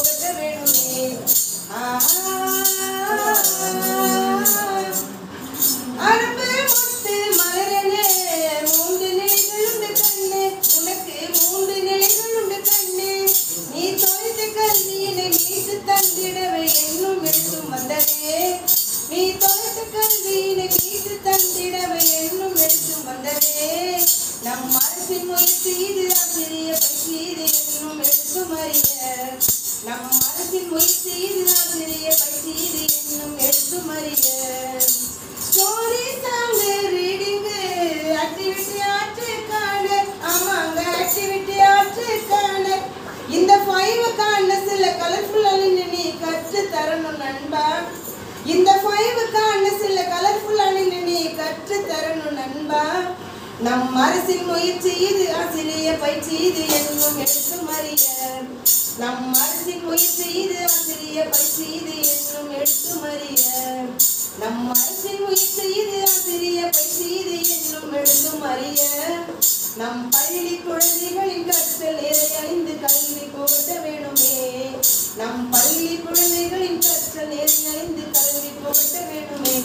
புகட்ட வேணுமே அரும்பு முத்து மலரனே மூன்று நிலைகளுண்டு கண்ணு உனக்கு மூன்று நிலைகளுண்டு கண்ணு நீ தொலைத்த கல்வியினை மீட்டு தந்திடவே என்னும் எழுத்தும் வந்ததே நீ தொலைத்த கல்வியினை மீட்டு தந்திடவே என்னும் எழுத்தும் வந்ததே நம் அரசின் முயற்சி இது ஆசிரிய பயிற்சி இது என்னும் எழுத்தும் அறிய நம் அரசின் முயற்சி இது ஆசிரிய பயிற்சி இது என்னும் எழுத்தும் அறிய ஸ்டோரி சாங் ரீடிங் ஆக்டிவிட்டி ஆற்றுக்கான ஆமாங்க ஆக்டிவிட்டி ஆற்றுக்கான இந்த ஃபைவுக்கான சில கலர்ஃபுல் அணின்னு நீ கற்று தரணும் நண்பா இந்த ஃபைவுக்கான சில கலர்ஃபுல் அணின்னு நீ கற்று தரணும் நண்பா நம் அரசின் முயற்சி இது ஆசிரிய பயிற்சி இது என்னும் எழுத்தும் அறிய நம் அரசின் முயற்சி இது ஆசிரிய பயிற்சி இது என்னும் எழுத்தும் அறிய நம் அரசின் முயற்சி இது ஆசிரிய பயிற்சி இது என்னும் எழுத்தும் அறிய நம் பள்ளி குழந்தைகளின் கற்றல் நிறையறிந்து கல்வி புகட்ட வேணுமே நம் பள்ளி குழந்தைகளின் கற்றல் நிறையறிந்து கல்வி புகட்ட வேணுமே